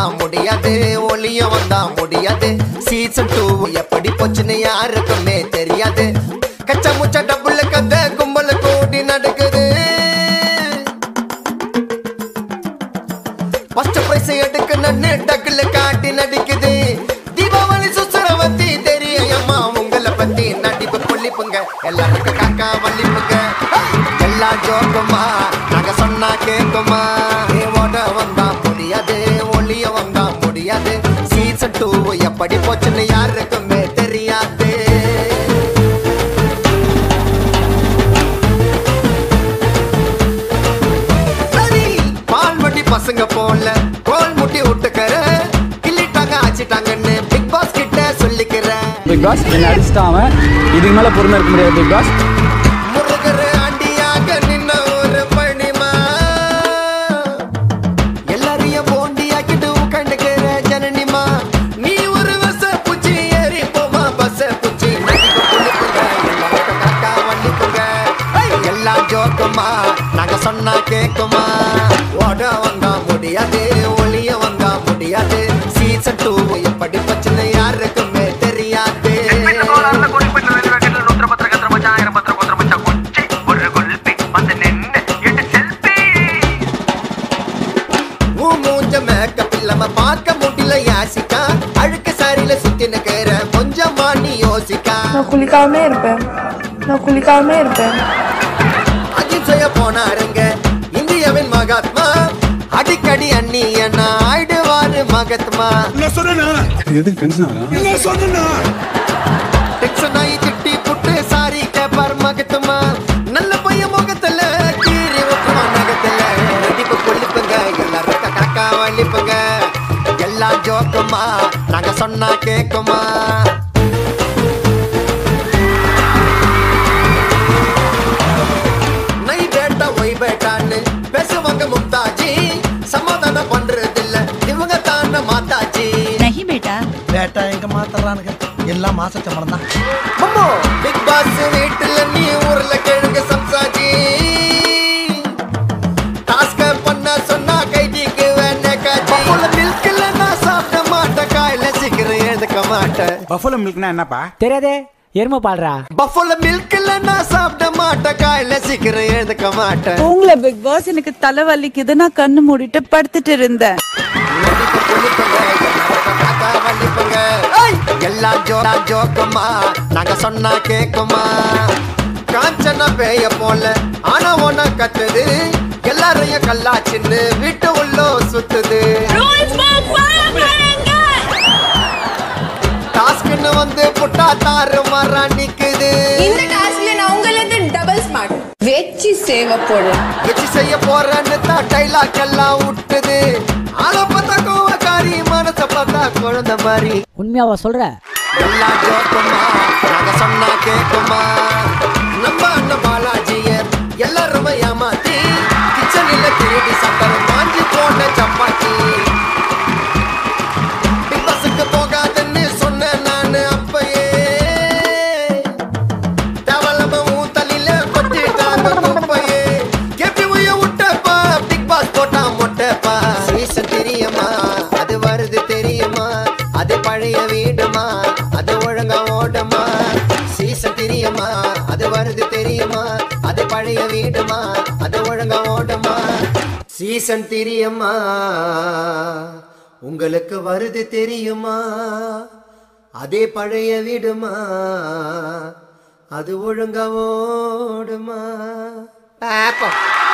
முடியாது ஒளியும் வந்தா முடியாது சீசன் டூ எப்படி போச்சுன்னு யாருக்குமே தெரியாது கச்சா முச்சா டபுள் கத்த கும்பல் கூடி நடக்குது ஃபர்ஸ்ட் பிரைஸ் எடுக்கணும்னு டக்குல காட்டி நடிக்குது தீபாவளி சுசரவத்தி தெரியும் அம்மா உங்களை பத்தி நடிப்பு புள்ளிப்புங்க எல்லாருக்கும் காக்கா வள்ளிப்புங்க எல்லா ஜோக்குமா நாங்க சொன்னா கேக்குமா நீ ஓட வந்தா முடியாது ஒளிய வந்தா முடியாது சீசன் டூ எப்படி போச்சுன்னு யாருக்குமே தெரியாது சரி, பால்வடி பசங்க போல கோல் முட்டி விட்டுக்கற கிள்ளிட்டாங்க ஆச்சிட்டாங்கன்னு பிக் பாஸ் கிட்ட சொல்லிக்கிறேன் பிக் பாஸ் என்ன அடிச்சிட்டான் அவன் இதுக்கு மேல பொறுமை இருக்க முடியாது பிக் பாஸ் முருகர் ஆண்டியாக நின்ன ஒரு பணிமா எல்லாரையும் போண்டியாக்கிட்டு உட்காந்துக்கிற ஜனனிமா நீ ஒரு வச பூச்சி ஏறி போமா பச பூச்சி நதிக்கு குளிப்புங்க எல்லாருக்கும் காக்கா வள்ளிப்புங்க எல்லா ஜோக்குமா நாங்க சொன்னா கேக்குமா ஓட வந்தா முடியாது ஒளிய வந்தா முடியாது சீசன் டூ எப்படி பச்சுன்னு யாருக்குமே தெரியாது உன் மூஞ்ச மேக்கப் இல்லாம பார்க்க முடியல யாசிக்கா அழுக்கு சாரியில சுத்தி நிக்கிற கொஞ்சமா நீ யோசிக்கா நான் குளிக்காமலே இருப்பேன் நான் குளிக்காமலே இருப்பேன் அகிம்சைய போனாருங்க இந்தியாவின் மகாத்மா அடிக்கடி அண்ணி என்ன ஆயிடுவாரு மகத்மா எதுக்கு டென்ஷன் ஆகுறான் டென்ஷன் ஆகி திட்டி புட்டு சாரி கேப்பார் மகத்மா நல்ல பையன் முகத்துல கீறி விட்டுருவா நகத்துல நடிப்பு கொல்லிப்புங்க எல்லாரும் காக்கா வலிப்புங்க எல்லா ஜோக்குமா நாங்க சொன்னா கேக்குமா நை பேட்டா ஒய் பேட்டான்னு பேசுவாங்க மும்தாஜி சமாதானம் பண்றது இல்ல இவங்க தான மாதாஜி नहीं बेटा பேட்டா எங்க மாத்தறானுங்க எல்லாம் மாச சம்பளம் தான் அம்மோ பிக் பாஸ் வீட்டுல நீ ஊர்ல கேளுங்க சம்சாஜி டாஸ்க பண்ண சொன்னா கைதிக்கு வேணே காஜி உள்ள மில்க்ல நான் சாப்பிட மாட்டேன் காயில சீக்கிரம் எழுதுக்க மாட்டேன் பஃபலோ மில்க்னா என்னப்பா தெரியாதே எருமை பால்றா பஃபுல மில்க்ல நான் சாப்பிட மாட்டேன் காயில சீக்கிரம் எழுதுக்க மாட்டேன் உங்களை பிக் பாஸ் எனக்கு தலை வலிக்குது நான் கண்ணு மூடிட்டு படுத்துட்டு இருந்தேன் நடிப்பு புளிப்புங்க, எல்லாருக்கும் காக்கா வலிப்புங்க. ஏய், எல்லாம் ஜோரா ஜோக்குமா நாங்க சொன்னா கேக்குமா காஞ்சனா பேய போல ஆனா ஒன்ன கத்துது எல்லாரையும் கல்லாச்சின்னு வீட்டு உள்ள சுத்துது டாஸ்க்னு வந்து புட்டா தாறு மரா நிக்குது இந்த டாஸ்க்ல நான் உங்களுக்கு டபுள் ஸ்மார்ட் வெச்சி சேவ போடுறேன் வச்சு செய்ய போறேன்னு தான் டைலாக் எல்லாம் விட்டுது ஆள பார்த்தா கோவக்காரி மனச பார்த்தா குழந்தை மாதிரி உண்மையாவா சொல்ற எல்லா ஜோக்குமா நாங்க சொன்னா கேக்குமா நம்ம அண்ணன் பாலாஜிய எல்லாருமே ஏமாத்தி கிச்சனில் திருடி சக்கரை மாஞ்சி போன சப்பாத்தி பிக் பாஸுக்கு போகாதுன்னு சொன்னேன் நானு அப்பயே தேவலம உன் தலையில கொட்டிட்டாங்க குப்பையே கேப்பி உய விட்டப்பா பிக் பாஸ் போட்டா மொட்டப்பா சீசன் தெரியுமா அது வருது தெரியுமா அது பழைய வீடுமா அது ஒழுங்கா ஓடுமா சீசன் தெரியுமா அது வருது தெரியுமா அது பழைய வீடுமா அது ஒழுங்கா ஓடுமா சீசன் தெரியுமா உங்களுக்கு வருது தெரியுமா அதே பழைய வீடுமா அது ஒழுங்கா ஓடுமா பாப்போம்